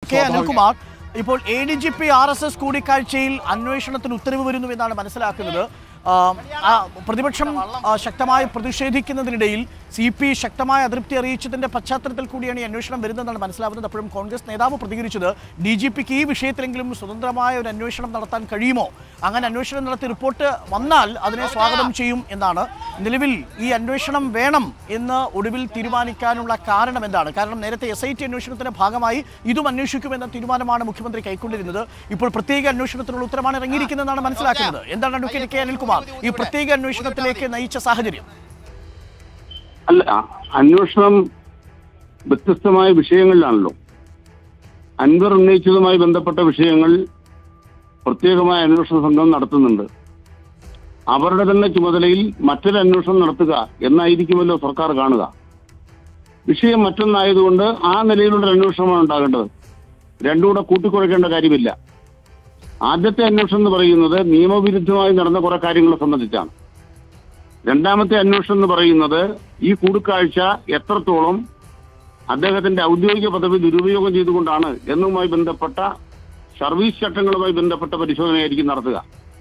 K Anilkumar ഇപ്പോൾ A D G P R S S കൂടിക്കാഴ്ചയിൽ അന്വേഷണത്തിന് ഉത്തരവ് വരുന്നു എന്നാണ് മനസ്സിലാക്കുന്നത് ആ, ആ, പ്രതിപക്ഷം ആ, ശക്തമായി പ്രതിഷേധിക്കുന്നതിനിടയിൽ സി പി ശക്തമായ അതൃപ്തി അറിയിച്ചതിന്റെ പശ്ചാത്തലത്തിൽ കൂടിയാണ് ഈ അന്വേഷണം വരുന്നതെന്നാണ് മനസ്സിലാവുന്നത് അപ്പോഴും കോൺഗ്രസ് നേതാവ് പ്രതികരിച്ചത് ഡി ജി പിക്ക് ഈ വിഷയത്തിലെങ്കിലും സ്വതന്ത്രമായ ഒരു അന്വേഷണം നടത്താൻ കഴിയുമോ അങ്ങനെ അന്വേഷണം നടത്തി റിപ്പോർട്ട് വന്നാൽ അതിനെ സ്വാഗതം ചെയ്യും എന്നാണ് നിലവിൽ ഈ അന്വേഷണം വേണം എന്ന് ഒടുവിൽ തീരുമാനിക്കാനുള്ള കാരണം എന്താണ് കാരണം നേരത്തെ എസ് ഐ ടി അന്വേഷണത്തിന്റെ ഭാഗമായി ഇതും അന്വേഷിക്കുമെന്ന തീരുമാനമാണ് മുഖ്യമന്ത്രി കൈക്കൊണ്ടിരുന്നത് ഇപ്പോൾ പ്രത്യേക അന്വേഷണത്തിനുള്ള ഉത്തരമാണ് ഇറങ്ങിയിരിക്കുന്നതെന്നാണ് മനസ്സിലാക്കുന്നത് എന്താണ് അഡ്വക്കേറ്റ് കെ അനിൽകുമാർ ഈ പ്രത്യേക അന്വേഷണത്തിലേക്ക് നയിച്ച സാഹചര്യം അല്ല അന്വേഷണം വ്യത്യസ്തമായ വിഷയങ്ങളിലാണല്ലോ അൻവർ ഉന്നയിച്ചതുമായി ബന്ധപ്പെട്ട വിഷയങ്ങൾ പ്രത്യേകമായ അന്വേഷണ സംഘം നടത്തുന്നുണ്ട് അവരുടെ തന്നെ ചുമതലയിൽ മറ്റൊരു അന്വേഷണം നടത്തുക എന്നായിരിക്കുമല്ലോ സർക്കാർ കാണുക വിഷയം മറ്റൊന്നായതുകൊണ്ട് ആ നിലയിലുള്ള ഒരു അന്വേഷണമാണ് ഉണ്ടാകേണ്ടത് രണ്ടും കൂടെ കൂട്ടിക്കുഴയ്ക്കേണ്ട കാര്യമില്ല ആദ്യത്തെ അന്വേഷണം എന്ന് പറയുന്നത് നിയമവിരുദ്ധമായി നടന്ന കുറെ കാര്യങ്ങളെ സംബന്ധിച്ചാണ് രണ്ടാമത്തെ അന്വേഷണം എന്ന് പറയുന്നത് ഈ കൂടിക്കാഴ്ച എത്രത്തോളം അദ്ദേഹത്തിന്റെ ഔദ്യോഗിക പദവി ദുരുപയോഗം ചെയ്തുകൊണ്ടാണ് എന്നുമായി ബന്ധപ്പെട്ട സർവീസ് ചട്ടങ്ങളുമായി ബന്ധപ്പെട്ട പരിശോധനയായിരിക്കും നടത്തുക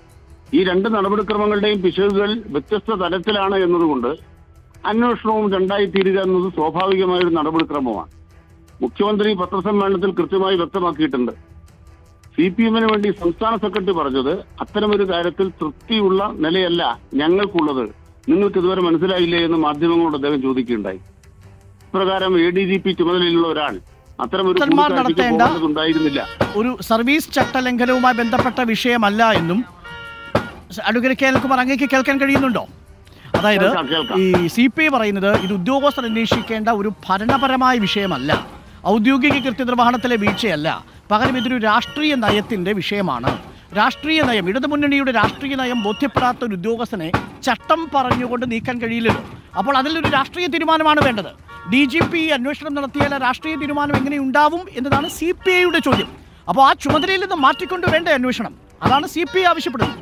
ഈ രണ്ട് നടപടിക്രമങ്ങളുടെയും പിശകുകൾ വ്യത്യസ്ത തലത്തിലാണ് എന്നതുകൊണ്ട് അന്വേഷണവും രണ്ടായി തീരുക എന്നത് സ്വാഭാവികമായ ഒരു നടപടിക്രമമാണ് മുഖ്യമന്ത്രി പത്രസമ്മേളനത്തിൽ കൃത്യമായി വ്യക്തമാക്കിയിട്ടുണ്ട് സി പി എമ്മിന് വേണ്ടി സംസ്ഥാന സെക്രട്ടറി പറഞ്ഞത് അത്തരമൊരു കാര്യത്തിൽ തൃപ്തിയുള്ള നിലയല്ല ഞങ്ങൾക്കുള്ളത് നിങ്ങൾക്ക് ഇതുവരെ മനസ്സിലായില്ലേ എന്ന് മാധ്യമങ്ങളോട് അദ്ദേഹം ചോദിക്കുകയുണ്ടായി ഇപ്രകാരം എ ഡി ജി പി ചുമതലയിലുള്ള ഒരാൾ അത്തരമൊരു ഡോക്ടർമാർ കൂടിക്കാഴ്ചയ്ക്ക് നടത്തേണ്ട- പോകേണ്ടതുണ്ടായിരുന്നില്ല ഒരു സർവീസ് ചട്ടലംഘനവുമായി ബന്ധപ്പെട്ട വിഷയമല്ല എന്നും അഡ്വക്കേറ്റ് കെ അനിൽകുമാർ അങ്ങേക്ക് കേൾക്കാൻ കഴിയുന്നുണ്ടോ അതായത് കേൾക്കാം, കേൾക്കാം. ഈ സി പി ഐ പറയുന്നത് ഇത് ഉദ്യോഗസ്ഥർ അന്വേഷിക്കേണ്ട ഒരു ഭരണപരമായ വിഷയമല്ല ഔദ്യോഗിക കൃത്യനിർവഹണത്തിലെ വീഴ്ചയല്ല പകരം ഇതൊരു രാഷ്ട്രീയ നയത്തിന്റെ വിഷയമാണ് രാഷ്ട്രീയ നയം ഇടതുമുന്നണിയുടെ രാഷ്ട്രീയ നയം ബോധ്യപ്പെടാത്ത ഒരു ഉദ്യോഗസ്ഥനെ ചട്ടം പറഞ്ഞുകൊണ്ട് നീക്കാൻ കഴിയില്ലല്ലോ അപ്പോൾ അതിലൊരു രാഷ്ട്രീയ തീരുമാനമാണ് വേണ്ടത് ഡി ജി പി അന്വേഷണം നടത്തിയാൽ ആ രാഷ്ട്രീയ തീരുമാനം എങ്ങനെ ഉണ്ടാവും എന്നതാണ് സി പി ഐയുടെ ചോദ്യം അപ്പോൾ ആ ചുമതലയിൽ നിന്ന് മാറ്റിക്കൊണ്ട് വേണ്ട അന്വേഷണം അതാണ് സി പി ഐ ആവശ്യപ്പെടുന്നത്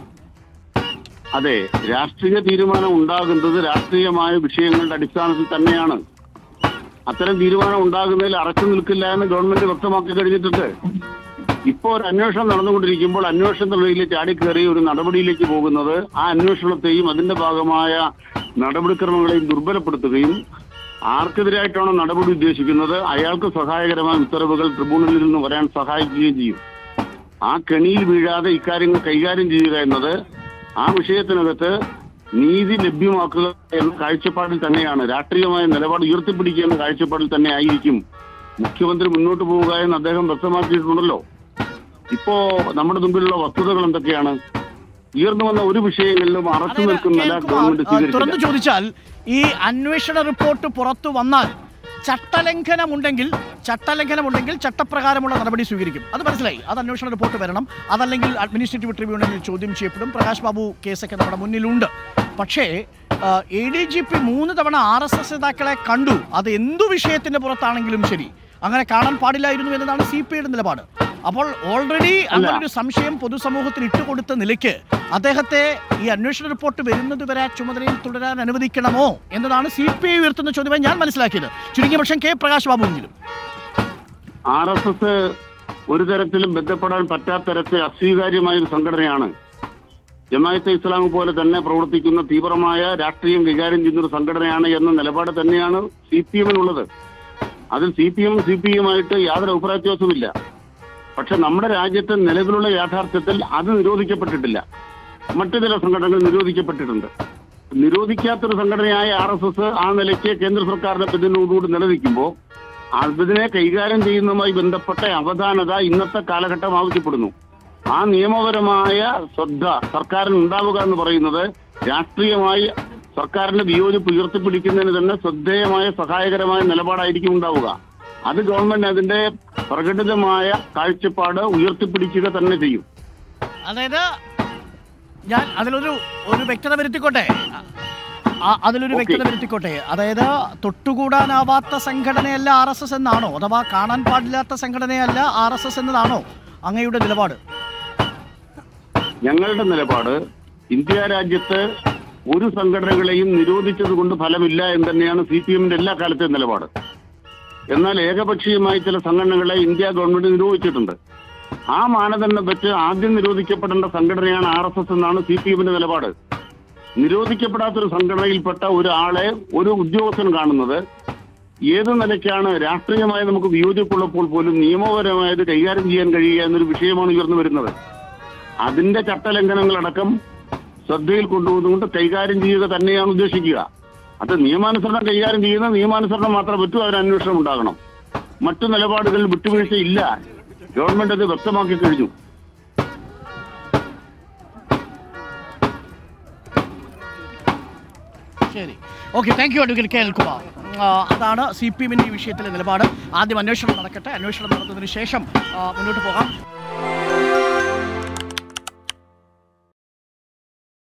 അതെ രാഷ്ട്രീയ തീരുമാനം ഉണ്ടാകുന്നത് രാഷ്ട്രീയമായ വിഷയങ്ങളുടെ അടിസ്ഥാനത്തിൽ തന്നെയാണ് അത്തരം തീരുമാനം ഉണ്ടാകുന്നതിൽ അറച്ചു നിൽക്കില്ല എന്ന് ഗവൺമെന്റ് വ്യക്തമാക്കി കഴിഞ്ഞിട്ടുണ്ട് ഇപ്പോൾ ഒരു അന്വേഷണം നടന്നുകൊണ്ടിരിക്കുമ്പോൾ അന്വേഷണത്തിനിടയിൽ ചാടിക്കയറി ഒരു നടപടിയിലേക്ക് പോകുന്നത് ആ അന്വേഷണത്തെയും അതിന്റെ ഭാഗമായ നടപടിക്രമങ്ങളെയും ദുർബലപ്പെടുത്തുകയും ആർക്കെതിരായിട്ടാണോ നടപടി ഉദ്ദേശിക്കുന്നത് അയാൾക്ക് സഹായകരമായ ഉത്തരവുകൾ ട്രിബ്യൂണലിൽ നിന്ന് വരാൻ സഹായിക്കുകയും ചെയ്യും ആ കെണിയിൽ വീഴാതെ ഇക്കാര്യങ്ങൾ കൈകാര്യം ചെയ്യുക എന്നത് ആ വിഷയത്തിനകത്ത് നീതി ലഭ്യമാക്കുക എന്ന കാഴ്ചപ്പാടിൽ തന്നെയാണ് രാഷ്ട്രീയമായ നിലപാട് ഉയർത്തിപ്പിടിക്കുക എന്ന കാഴ്ചപ്പാടിൽ തന്നെ ആയിരിക്കും മുഖ്യമന്ത്രി മുന്നോട്ട് പോവുക എന്ന് അദ്ദേഹം വ്യക്തമാക്കിയിട്ടുണ്ടല്ലോ ഇപ്പോ നമ്മുടെ മുമ്പിലുള്ള വസ്തുതകൾ എന്തൊക്കെയാണ് ഉയർന്നു വന്ന ഒരു വിഷയങ്ങളിലും അറച്ചു അതായത് നിൽക്കുന്ന നില കേൾക്കുമാർ, ഗവൺമെന്റ് ആ, തുറന്നു സ്വീകരിച്ചില്ല ചോദിച്ചാൽ ഈ അന്വേഷണ റിപ്പോർട്ട് പുറത്തു വന്നാൽ ചട്ടലംഘനമുണ്ടെങ്കിൽ ചട്ടലംഘനമുണ്ടെങ്കിൽ ചട്ടപ്രകാരമുള്ള നടപടി സ്വീകരിക്കും അത് മനസ്സിലായി അത് അന്വേഷണ റിപ്പോർട്ട് വരണം അതല്ലെങ്കിൽ അഡ്മിനിസ്ട്രേറ്റീവ് ട്രിബ്യൂണലിൽ ചോദ്യം ചെയ്യപ്പെടും പ്രകാശ് ബാബു കേസൊക്കെ നമ്മുടെ മുന്നിലുണ്ട് പക്ഷേ എ ഡി ജി പി മൂന്ന് തവണ ആർ എസ് എസ് നേതാക്കളെ കണ്ടു അത് എന്തു വിഷയത്തിന്റെ പുറത്താണെങ്കിലും ശരി അങ്ങനെ കാണാൻ പാടില്ലായിരുന്നു എന്നതാണ് സി പി ഐയുടെ നിലപാട് അപ്പോൾ ഓൾറെഡി അങ്ങനെ ഒരു സംശയം പൊതുസമൂഹത്തിന് ഇട്ടുകൊടുത്ത നിലയ്ക്ക് അദ്ദേഹത്തെ ഈ അന്വേഷണ റിപ്പോർട്ട് വരുന്നത് വരെ ആ ചുമതലയിൽ തുടരാൻ അനുവദിക്കണമോ എന്നതാണ് സി പി ഐ ഉയർത്തുന്ന ചോദ്യമായി ഞാൻ മനസ്സിലാക്കിയത് ചുരുങ്ങിയ പക്ഷം കെ പ്രകാശ് ബാബുവെങ്കിലും ആർ എസ് എസ് ഒരു തരത്തിലും ബന്ധപ്പെടാൻ പറ്റാത്ത തരത്തിൽ അസ്വീകാര്യമായ ഒരു സംഘടനയാണ് ജമായത്തെ ഇസ്ലാം പോലെ തന്നെ പ്രവർത്തിക്കുന്ന തീവ്രമായ രാഷ്ട്രീയം കൈകാര്യം ചെയ്യുന്ന ഒരു സംഘടനയാണ് എന്ന നിലപാട് തന്നെയാണ് സി പി എമ്മിനുള്ളത് അതിൽ C P M C P എമ്മായിട്ട് യാതൊരു അഭിപ്രായ വ്യത്യാസവുമില്ല പക്ഷെ നമ്മുടെ രാജ്യത്തെ നിലവിലുള്ള യാഥാർത്ഥ്യത്തിൽ അത് നിരോധിക്കപ്പെട്ടിട്ടില്ല മറ്റു ചില സംഘടനകൾ നിരോധിക്കപ്പെട്ടിട്ടുണ്ട് നിരോധിക്കാത്തൊരു സംഘടനയായ ആർ എസ് എസ് ആ നിലയ്ക്ക് കേന്ദ്ര സർക്കാരിന്റെ പിന്തുണയോടുകൂടി നിലനിൽക്കുമ്പോൾ അതിനെ കൈകാര്യം ചെയ്യുന്നതുമായി ബന്ധപ്പെട്ട അവധാനത ഇന്നത്തെ കാലഘട്ടം ആവശ്യപ്പെടുന്നു ആ നിയമപരമായ ശ്രദ്ധ സർക്കാരിന് ഉണ്ടാവുക എന്ന് പറയുന്നത് രാഷ്ട്രീയമായി സർക്കാരിന്റെ വിയോജിപ്പ് ഉയർത്തിപ്പിടിക്കുന്നതിന് തന്നെ ശ്രദ്ധേയമായ സഹായകരമായ നിലപാടായിരിക്കും ഉണ്ടാവുക അത് ഗവൺമെന്റ് അതിന്റെ പ്രകടിതമായ കാഴ്ചപ്പാട് ഉയർത്തിപ്പിടിക്കുക തന്നെ ചെയ്യും അതായത് ഞാൻ അതിലൊരു ഒരു വ്യക്തത വരുത്തിക്കോട്ടെ ആ- അതിലൊരു Okay. വ്യക്തത വരുത്തിക്കോട്ടെ അതായത് തൊട്ടുകൂടാനാവാത്ത സംഘടനയല്ല ആർ എസ് എസ് എന്നാണോ അഥവാ കാണാൻ പാടില്ലാത്ത സംഘടനയല്ല ആർ എസ് എസ് എന്നതാണോ അങ്ങയുടെ നിലപാട് ഞങ്ങളുടെ നിലപാട് ഇന്ത്യ രാജ്യത്ത് ഒരു സംഘടനകളെയും നിരോധിച്ചത് കൊണ്ട് ഫലമില്ല എന്ന് തന്നെയാണ് സി പി എമ്മിന്റെ എല്ലാ കാലത്തെയും നിലപാട് എന്നാൽ ഏകപക്ഷീയമായി ചില സംഘടനകളെ ഇന്ത്യ ഗവൺമെന്റ് നിരോധിച്ചിട്ടുണ്ട് ആ മാനദണ്ഡം വെച്ച് ആദ്യം നിരോധിക്കപ്പെടേണ്ട സംഘടനയാണ് ആർ എസ് എസ് എന്നാണ് സി പി എമ്മിന്റെ നിലപാട് നിരോധിക്കപ്പെടാത്തൊരു സംഘടനയിൽപ്പെട്ട ഒരാളെ ഒരു ഉദ്യോഗസ്ഥൻ കാണുന്നത് ഏത് നിലയ്ക്കാണ് രാഷ്ട്രീയമായി നമുക്ക് വിയോജിപ്പുള്ളപ്പോൾ പോലും നിയമപരമായത് കൈകാര്യം ചെയ്യാൻ കഴിയുക എന്നൊരു വിഷയമാണ് ഉയർന്നു വരുന്നത് അതിന്റെ ചട്ടലംഘനങ്ങളടക്കം ശ്രദ്ധയിൽ കൊണ്ടുവന്നുകൊണ്ട് കൈകാര്യം ചെയ്യുക തന്നെയാണ് ഉദ്ദേശിക്കുക അത് നിയമാനുസരണം കൈകാര്യം ചെയ്യുന്ന നിയമാനുസരണം മാത്രമേ പറ്റൂ അതിന് അന്വേഷണം ഉണ്ടാകണം മറ്റു നിലപാടുകളിൽ വിട്ടുവീഴ്ചയില്ല ഗവൺമെന്റ് അത് വ്യക്തമാക്കി കഴിഞ്ഞു ശരി okay thank you advocate K Alkumar ആ, അതാണ് സി പി എമ്മിൻ്റെ ഈ വിഷയത്തിലെ നിലപാട് ആദ്യം അന്വേഷണം നടക്കട്ടെ അന്വേഷണം നടന്നതിന് ശേഷം ആ, മുന്നോട്ട് പോകാം